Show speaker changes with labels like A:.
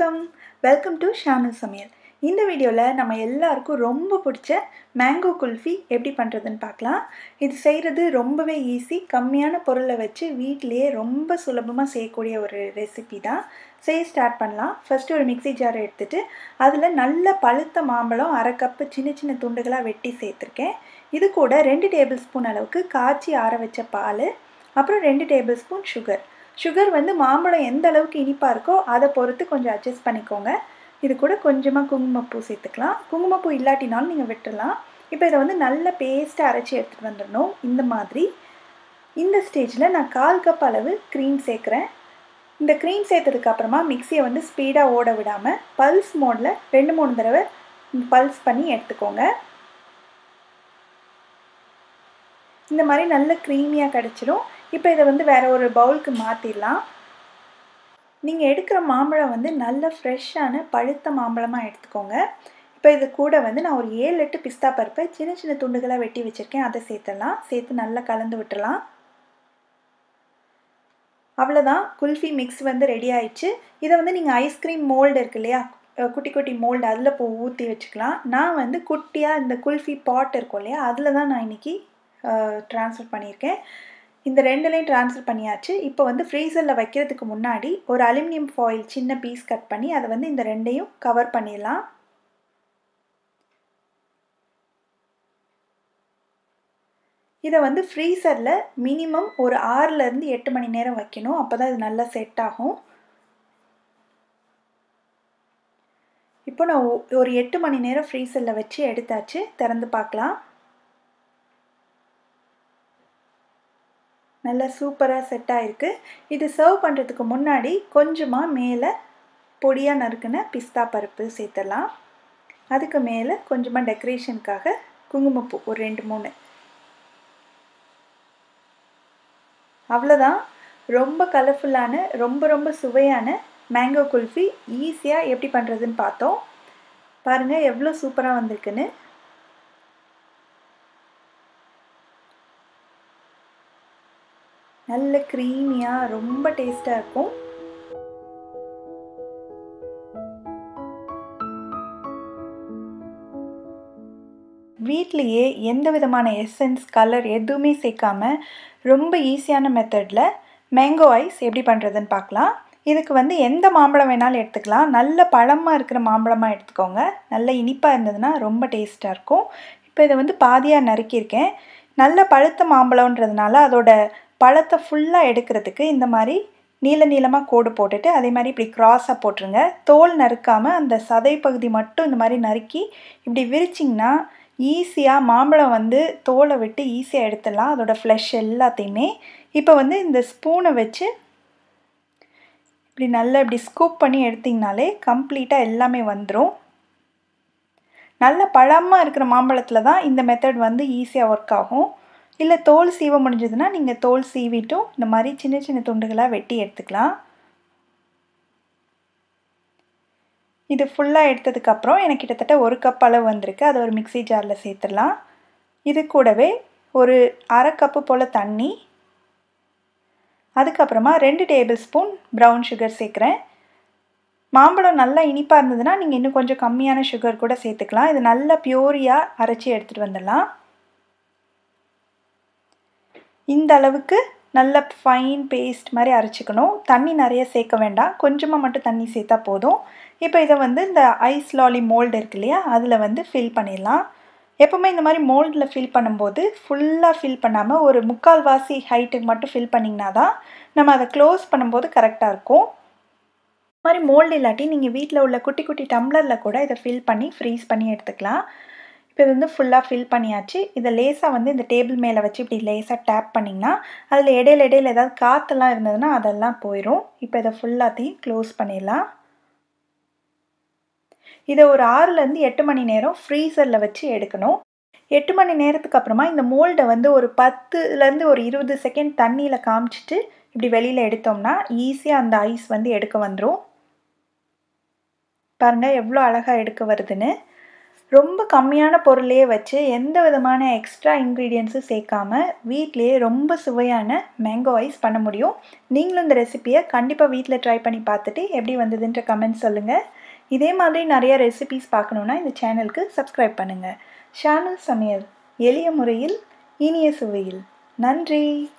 A: வணக்கம் welcome to Shanu சமையல் இந்த வீடியோவில் நம்ம எல்லாருக்கும் ரொம்ப பிடிச்ச மேங்கோ குல்ஃபி எப்படி பண்ணுறதுன்னு பார்க்கலாம் இது செய்கிறது ரொம்பவே ஈஸி கம்மியான பொருளை வச்சு வீட்டிலேயே ரொம்ப சுலபமாக செய்யக்கூடிய ஒரு ரெசிபி தான் செய்ய ஸ்டார்ட் பண்ணலாம் ஃபஸ்ட்டு ஒரு மிக்ஸி ஜார் எடுத்துகிட்டு அதில் நல்ல பழுத்த மாம்பழம் அரை கப்பு சின்ன சின்ன துண்டுகளாக வெட்டி சேர்த்துருக்கேன் இது கூட ரெண்டு டேபிள் ஸ்பூன் அளவுக்கு காய்ச்சி ஆற வச்ச பால் அப்புறம் ரெண்டு டேபிள் ஸ்பூன் சுகர் சுகர் வந்து மாம்பழம் எந்த அளவுக்கு இனிப்பாக இருக்கோ அதை பொறுத்து கொஞ்சம் அட்ஜஸ்ட் பண்ணிக்கோங்க இது கூட கொஞ்சமாக குங்குமப்பூ சேர்த்துக்கலாம் குங்குமப்பூ இல்லாட்டினாலும் நீங்கள் விட்டுடலாம் இப்போ இதை வந்து நல்ல பேஸ்ட்டாக அரைச்சி எடுத்துகிட்டு வந்துடணும் இந்த மாதிரி இந்த ஸ்டேஜில் நான் கால் கப் அளவு க்ரீம் சேர்க்குறேன் இந்த க்ரீம் சேர்த்ததுக்கு அப்புறமா மிக்சியை வந்து ஸ்பீடாக ஓட விடாமல் பல்ஸ் மோடில் ரெண்டு மூணு தடவை பல்ஸ் பண்ணி எடுத்துக்கோங்க இந்த மாதிரி நல்ல க்ரீமியாக கிடச்சிரும் இப்போ இதை வந்து வேறு ஒரு பவுலுக்கு மாற்றிடலாம் நீங்கள் எடுக்கிற மாம்பழம் வந்து நல்ல ஃப்ரெஷ்ஷான பழுத்த மாம்பழமாக எடுத்துக்கோங்க இப்போ இது கூட வந்து நான் ஒரு ஏழு எட்டு பிஸ்தா பருப்பை சின்ன சின்ன துண்டுகளாக வெட்டி வச்சுருக்கேன் அதை சேர்த்துடலாம் சேர்த்து நல்லா கலந்து விட்டுடலாம் அவ்வளோதான் குல்ஃபி மிக்ஸ் வந்து ரெடி ஆயிடுச்சு இதை வந்து நீங்கள் ஐஸ்கிரீம் மோல்டு இருக்கு இல்லையா குட்டி குட்டி மோல்டு அதில் இப்போ ஊற்றி வச்சுக்கலாம் நான் வந்து குட்டியாக இந்த குல்ஃபி பாட் இருக்கும் இல்லையா அதில் தான் நான் இன்றைக்கி ட்ரான்ஸ்ஃபர் பண்ணியிருக்கேன் இந்த ரெண்டுலேயும் ட்ரான்ஸ்ஃபர் பண்ணியாச்சு இப்போ வந்து ஃப்ரீசரில் வைக்கிறதுக்கு முன்னாடி ஒரு அலுமினியம் ஃபாயில் சின்ன பீஸ் கட் பண்ணி அதை வந்து இந்த ரெண்டையும் கவர் பண்ணிடலாம் இதை வந்து ஃப்ரீசரில் மினிமம் ஒரு ஆறுலேருந்து எட்டு மணி நேரம் வைக்கணும் அப்போ தான் இது நல்லா செட் ஆகும் இப்போ நான் ஒரு எட்டு மணி நேரம் ஃப்ரீசரில் வச்சு எடுத்தாச்சு திறந்து பார்க்கலாம் நல்லா சூப்பராக செட் ஆகிருக்கு இது சர்வ் பண்ணுறதுக்கு முன்னாடி கொஞ்சமாக மேலே பொடியாக நறுக்கின பிஸ்தா பருப்பு சேர்த்துடலாம் அதுக்கு மேலே கொஞ்சமாக டெக்கரேஷனுக்காக குங்குமப்பூ ஒரு ரெண்டு மூணு அவ்வளோதான் ரொம்ப கலர்ஃபுல்லான ரொம்ப ரொம்ப சுவையான மேங்கோ குல்ஃபி ஈஸியாக எப்படி பண்ணுறதுன்னு பார்த்தோம் பாருங்கள் எவ்வளோ சூப்பராக வந்திருக்குன்னு நல்ல க்ரீமியாக ரொம்ப டேஸ்ட்டாக இருக்கும் வீட்லேயே எந்த விதமான எசன்ஸ் கலர் எதுவுமே சேர்க்காம ரொம்ப ஈஸியான மெத்தடில் மேங்கோ ஐஸ் எப்படி பண்ணுறதுன்னு பார்க்கலாம் இதுக்கு வந்து எந்த மாம்பழம் வேணாலும் எடுத்துக்கலாம் நல்ல பழமாக இருக்கிற மாம்பழமாக எடுத்துக்கோங்க நல்ல இனிப்பாக இருந்ததுன்னா ரொம்ப டேஸ்ட்டாக இருக்கும் இப்போ இதை வந்து பாதியாக நறுக்கியிருக்கேன் நல்ல பழுத்த மாம்பழன்றதுனால அதோட பழத்தை ஃபுல்லாக எடுக்கிறதுக்கு இந்த மாதிரி நீல நீளமாக கோடு போட்டுட்டு அதே மாதிரி இப்படி க்ராஸாக போட்டுருங்க தோல் நறுக்காமல் அந்த சதை பகுதி மட்டும் இந்த மாதிரி நறுக்கி இப்படி விரிச்சிங்கன்னா ஈஸியாக மாம்பழம் வந்து தோலை விட்டு ஈஸியாக எடுத்துடலாம் அதோட ஃப்ளஷ் எல்லாத்தையுமே இப்போ வந்து இந்த ஸ்பூனை வச்சு இப்படி நல்லா இப்படி ஸ்கூப் பண்ணி எடுத்திங்கனாலே கம்ப்ளீட்டாக எல்லாமே வந்துடும் நல்ல பழமாக இருக்கிற மாம்பழத்தில் தான் இந்த மெத்தட் வந்து ஈஸியாக ஒர்க் ஆகும் இல்லை தோல் சீவ முடிஞ்சதுன்னா நீங்கள் தோல் சீவிட்டும் இந்த மாதிரி சின்ன சின்ன துண்டுகளாக வெட்டி எடுத்துக்கலாம் இது ஃபுல்லாக எடுத்ததுக்கப்புறம் எனக்கு கிட்டத்தட்ட ஒரு கப் அளவு வந்திருக்கு அதை ஒரு மிக்சி ஜாரில் சேர்த்துடலாம் இது கூடவே ஒரு அரை கப்பு போல் தண்ணி அதுக்கப்புறமா ரெண்டு டேபிள் ஸ்பூன் ப்ரௌன் சுகர் சேர்க்குறேன் மாம்பழம் நல்லா இனிப்பாக இருந்ததுன்னா நீங்கள் இன்னும் கொஞ்சம் கம்மியான சுகர் கூட சேர்த்துக்கலாம் இது நல்லா பியூரியாக அரைச்சி எடுத்துகிட்டு வந்துடலாம் இந்த அளவுக்கு நல்ல ஃபைன் பேஸ்ட் மாதிரி அரைச்சிக்கணும் தண்ணி நிறைய சேர்க்க வேண்டாம் கொஞ்சமாக மட்டும் தண்ணி சேர்த்தா போதும் இப்போ இதை வந்து இந்த ஐஸ் லாலி மோல்டு இருக்கு இல்லையா அதில் வந்து ஃபில் பண்ணிடலாம் எப்போவுமே இந்த மாதிரி மோல்டில் ஃபில் பண்ணும்போது ஃபுல்லாக ஃபில் பண்ணாமல் ஒரு முக்கால் வாசி ஹைட்டுக்கு மட்டும் ஃபில் பண்ணிங்கன்னா தான் நம்ம அதை க்ளோஸ் பண்ணும்போது கரெக்டாக இருக்கும் இந்த மாதிரி மோல்டு இல்லாட்டி நீங்கள் வீட்டில் உள்ள குட்டி குட்டி டம்ளரில் கூட இதை ஃபில் பண்ணி ஃப்ரீஸ் பண்ணி எடுத்துக்கலாம் இப்போ இது வந்து ஃபுல்லாக ஃபில் பண்ணியாச்சு இதை லேசாக வந்து இந்த டேபிள் மேலே வச்சு இப்படி லேசாக டேப் பண்ணிங்கன்னா அதில் இடையில இடையில ஏதாவது காற்றெல்லாம் இருந்ததுன்னா அதெல்லாம் போயிடும் இப்போ இதை ஃபுல்லாத்தையும் க்ளோஸ் பண்ணிடலாம் இதை ஒரு ஆறுலேருந்து எட்டு மணி நேரம் ஃப்ரீசரில் வச்சு எடுக்கணும் எட்டு மணி நேரத்துக்கு அப்புறமா இந்த மோல்டை வந்து ஒரு பத்துலேருந்து ஒரு இருபது செகண்ட் தண்ணியில் காமிச்சிட்டு இப்படி வெளியில் எடுத்தோம்னா ஈஸியாக அந்த ஐஸ் வந்து எடுக்க வந்துடும் பாருங்கள் எவ்வளோ அழகாக எடுக்க வருதுன்னு ரொம்ப கம்மியான பொருளையே வச்சு எந்த விதமான எக்ஸ்ட்ரா இன்க்ரீடியன்ஸும் சேர்க்காம வீட்டிலேயே ரொம்ப சுவையான மேங்கோ ஐஸ் பண்ண முடியும் நீங்களும் இந்த ரெசிப்பியை கண்டிப்பாக வீட்டில் ட்ரை பண்ணி பார்த்துட்டு எப்படி வந்ததுன்ற கமெண்ட் சொல்லுங்கள் இதே மாதிரி நிறைய ரெசிபிஸ் பார்க்கணுன்னா இந்த சேனலுக்கு சப்ஸ்கிரைப் பண்ணுங்கள் ஷானு சமையல் எளிய முறையில் இனிய சுவையில் நன்றி